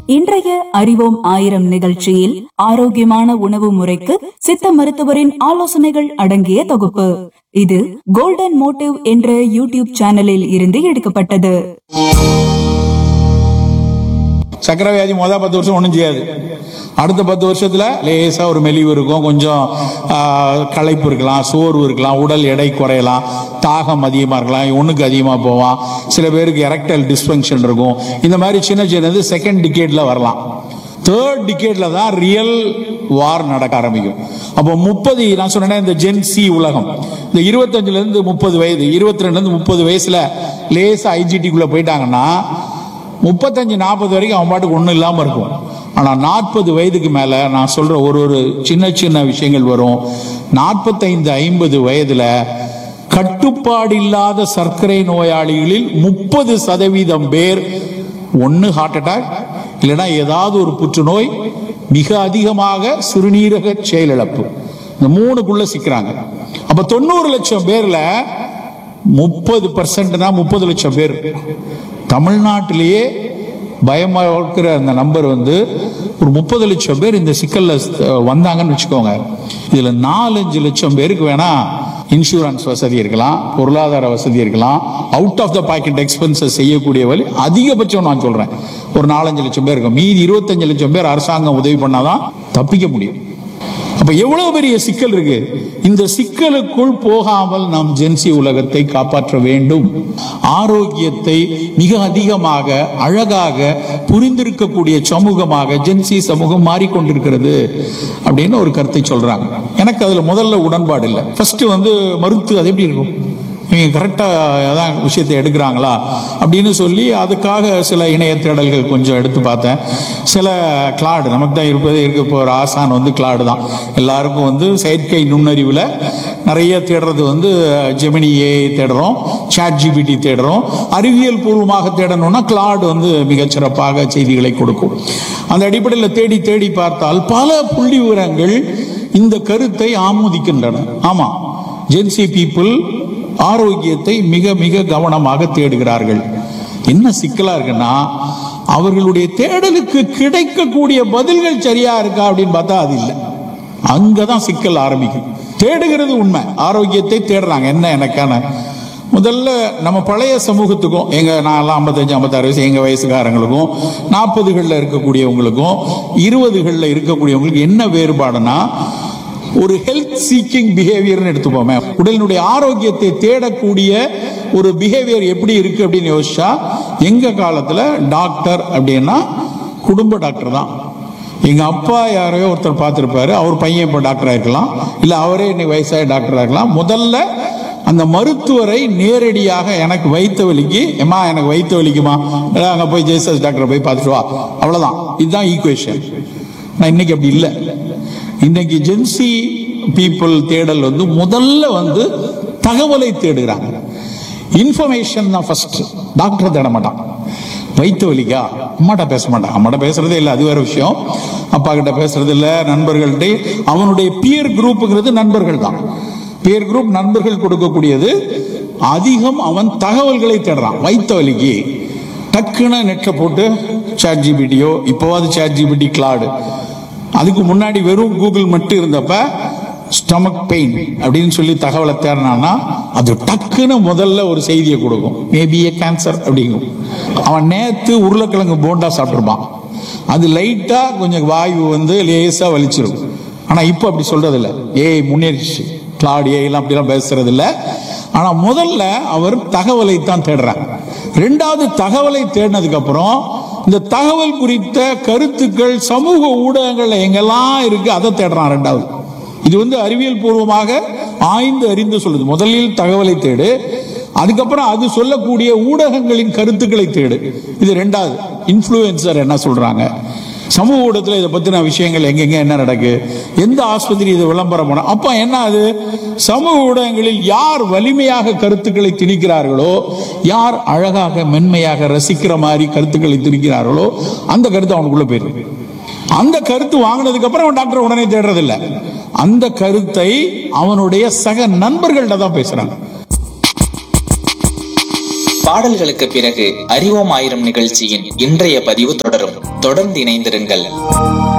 இன்றைய அறிவோம் ஆயிரம் நிகழ்ச்சியில் ஆரோக்கியமான உணவு முறைக்கு சித்த மருத்துவரின் ஆலோசனைகள் அடங்கிய தொகுப்பு இது கோல்டன் மோட்டிவ் என்ற யூடியூப் சேனலில் இருந்து எடுக்கப்பட்டது சக்கரை வியாதி மொதல் பத்து வருஷம் ஒன்றும் செய்யாது அடுத்த பத்து வருஷத்துல லேசா ஒரு மெலிவு இருக்கும் கொஞ்சம் ஆ, களைப்பு இருக்கலாம் சோர்வு இருக்கலாம் உடல் எடை குறையலாம் தாகம் அதிகமாக இருக்கலாம் ஒன்றுக்கு அதிகமாக போவான் சில பேருக்கு எரக்டல் டிஸ்ஃபங்க்ஷன் இருக்கும் இந்த மாதிரி சின்ன சின்னது செகண்ட் டிகேட்ல வரலாம் தேர்ட் டிகேட்ல தான் ரியல் வார் நடக்க ஆரம்பிக்கும் அப்போ முப்பது நான் சொன்னேனே இந்த ஜென் சி உலகம் இந்த இருபத்தஞ்சுல இருந்து முப்பது வயது இருபத்தி ரெண்டுல இருந்து முப்பது வயசுல லேசா ஐஜிடிக்குள்ள போயிட்டாங்கன்னா முப்பத்தஞ்சு நாற்பது வரைக்கும் அவன் பாட்டுக்கு ஒன்றும் இல்லாமல் இருக்கும் ஆனால் நாற்பது வயதுக்கு மேலே நான் சொல்கிற ஒரு ஒரு சின்ன சின்ன விஷயங்கள் வரும் நாற்பத்தைந்து ஐம்பது வயதில் கட்டுப்பாடு இல்லாத சர்க்கரை நோயாளிகளில் முப்பது சதவீதம் பேர் ஒன்று ஹார்ட் அட்டாக் இல்லைன்னா ஏதாவது ஒரு புற்றுநோய் மிக அதிகமாக சிறுநீரக செயலிழப்பு இந்த மூணுக்குள்ள சிக்கிறாங்க அப்ப தொண்ணூறு லட்சம் பேர்ல முப்பது பர்சன்ட்னா முப்பது லட்சம் பேர் தமிழ்நாட்டிலேயே பயமா இருக்கிற அந்த நம்பர் வந்து ஒரு முப்பது லட்சம் பேர் இந்த சிக்கல்ல அஹ், வந்தாங்கன்னு வச்சுக்கோங்க இதுல நாலஞ்சு லட்சம் பேருக்கு வேணா இன்சூரன்ஸ் வசதி இருக்கலாம் பொருளாதார வசதி இருக்கலாம் out of the pocket expenses செய்யக்கூடிய வழி அதிகபட்சம் நான் சொல்றேன் ஒரு நாலஞ்சு லட்சம் பேர் இருக்கும் மீதி இருபத்தஞ்சு லட்சம் பேர் அரசாங்கம் உதவி பண்ணாதான் தப்பிக்க முடியும் அப்ப எவ்வளவு பெரிய சிக்கல் இருக்கு இந்த சிக்கலுக்குள் போகாமல் நாம் ஜென்சி உலகத்தை காப்பாற்ற வேண்டும் ஆரோக்கியத்தை மிக அதிகமாக அழகாக புரிந்திருக்கக்கூடிய சமூகமாக ஜென்சி சமூகம் மாறிக்கொண்டிருக்கிறது அப்படின்னு ஒரு கருத்தை சொல்றாங்க எனக்கு அதுல முதல்ல உடன்பாடு இல்லை ஃபர்ஸ்ட் வந்து மருத்துவ அது எப்படி இருக்கும் இவங்க கரெக்டாக அதான் விஷயத்தை எடுக்கிறாங்களா அப்படின்னு சொல்லி அதுக்காக சில இணைய தேடல்கள் கொஞ்சம் எடுத்து பார்த்தேன் சில கிளாடு நமக்கு தான் இருப்பது இருக்க போகிற ஆசான் வந்து கிளாடு தான் எல்லாருக்கும் வந்து செயற்கை நுண்ணறிவில் நிறைய தேடுறது வந்து ஜெமினி ஏஐ தேடுறோம் சாட் ஜிபிடி தேடுறோம் அறிவியல் பூர்வமாக தேடணும்னா கிளாடு வந்து மிகச்சிறப்பாக செய்திகளை கொடுக்கும் அந்த அடிப்படையில் தேடி தேடி பார்த்தால் பல புள்ளி விவரங்கள் இந்த கருத்தை ஆமோதிக்கின்றன ஆமா ஜென்சி பீப்புள் ஆரோக்கியத்தை மிக மிக கவனமாக தேடுகிறார்கள் என்ன சிக்கலா இருக்குன்னா அவர்களுடைய தேடலுக்கு கிடைக்கக்கூடிய பதில்கள் சரியா இருக்கா அப்படின்னு பார்த்தா அது இல்லை அங்கதான் சிக்கல் ஆரம்பிக்கும் தேடுகிறது உண்மை ஆரோக்கியத்தை தேடுறாங்க என்ன எனக்கான முதல்ல நம்ம பழைய சமூகத்துக்கும் எங்க நான்லாம் ஐம்பத்தஞ்சு ஐம்பத்தாறு வயசு எங்க வயசுக்காரங்களுக்கும் நாற்பதுகளில் இருக்கக்கூடியவங்களுக்கும் இருபதுகளில் இருக்கக்கூடியவங்களுக்கு என்ன வேறுபாடுனா ஒரு ஹெல்த் சீக்கிங் பிஹேவியர்னு எடுத்துப்போமே உடலினுடைய ஆரோக்கியத்தை தேடக்கூடிய ஒரு பிஹேவியர் எப்படி இருக்கு அப்படின்னு யோசிச்சா எங்க காலத்துல டாக்டர் அப்படின்னா குடும்ப டாக்டர் தான் எங்க அப்பா யாரையோ ஒருத்தர் பார்த்திருப்பாரு அவர் பையன் இப்போ டாக்டரா இருக்கலாம் இல்ல அவரே இன்னைக்கு வயசாய டாக்டரா இருக்கலாம் முதல்ல அந்த மருத்துவரை நேரடியாக எனக்கு வைத்த வலிக்கு ஏமா எனக்கு வைத்த வலிக்குமா இல்ல, அங்க போய் ஜெயசஸ் டாக்டரை போய் பார்த்துட்டு வா அவ்வளவுதான் இதுதான் ஈக்குவேஷன் நான் இன்னைக்கு அப்படி இல்லை இன்னைக்கு ஜென்சி பீப்புள் தேடல் வந்து முதல்ல வந்து தகவலை தேடுகிறாங்க இன்ஃபர்மேஷன் தான் ஃபர்ஸ்ட் டாக்டர் தேட மாட்டான் வைத்த வலிக்கா அம்மாட்ட பேச மாட்டான் அம்மாட்ட பேசுறதே இல்லை அது வேற விஷயம் அப்பா கிட்ட பேசுறது இல்ல நண்பர்கள்ட்ட அவனுடைய பியர் குரூப்புங்கிறது நண்பர்கள் தான் பியர் குரூப் நண்பர்கள் கொடுக்கக்கூடியது அதிகம் அவன் தகவல்களை தேடுறான் வைத்த வலிக்கு டக்குன்னு நெட்டை போட்டு சாட் ஜிபிடியோ இப்போவாது சாட் ஜிபிடி கிளாடு அதுக்கு முன்னாடி வெறும் கூகுள் மட்டும் இருந்தப்ப ஸ்டமக் பெயின் அப்படின்னு சொல்லி தகவலை தேடினான்னா அது டக்குன்னு முதல்ல ஒரு செய்தியை கொடுக்கும் மேபி ஏ கேன்சர் அப்படிங்கும் அவன் நேத்து உருளைக்கிழங்கு போண்டா சாப்பிட்டுருப்பான் அது லைட்டா கொஞ்சம் வாயு வந்து லேசா வலிச்சிரும் ஆனா இப்போ அப்படி சொல்றது இல்ல ஏய் முன்னேறிச்சு கிளாட் ஏலாம் அப்படிலாம் பேசுறது இல்ல ஆனா முதல்ல அவர் தகவலை தான் தேடுறாங்க ரெண்டாவது தகவலை தேடினதுக்கு அப்புறம் இந்த தகவல் குறித்த கருத்துக்கள் சமூக ஊடகங்கள்ல எங்கெல்லாம் இருக்கு அதை தேடுறான் ரெண்டாவது இது வந்து அறிவியல் பூர்வமாக ஆய்ந்து அறிந்து சொல்லுது முதலில் தகவலை தேடு அதுக்கப்புறம் அது சொல்லக்கூடிய ஊடகங்களின் கருத்துக்களை தேடு இது ரெண்டாவது இன்ஃப்ளூயன்சர் என்ன சொல்றாங்க சமூக ஊடகத்தில் இதை பத்தின விஷயங்கள் எங்கெங்க என்ன நடக்கு எந்த ஆஸ்பத்திரி இதை விளம்பரம் பண்ண அப்ப என்ன அது சமூக ஊடகங்களில் யார் வலிமையாக கருத்துக்களை திணிக்கிறார்களோ யார் அழகாக மென்மையாக ரசிக்கிற மாதிரி கருத்துக்களை திணிக்கிறார்களோ அந்த கருத்து அவனுக்குள்ள போயிருக்கு அந்த கருத்து வாங்கினதுக்கு அப்புறம் அவன் டாக்டர் உடனே தேடுறது இல்ல அந்த கருத்தை அவனுடைய சக நண்பர்கள்ட்ட தான் பேசுறாங்க பாடல்களுக்கு பிறகு அறிவோம் ஆயிரம் நிகழ்ச்சியின் இன்றைய பதிவு தொடரும் தொடர்ந்து இணைந்திருங்கள்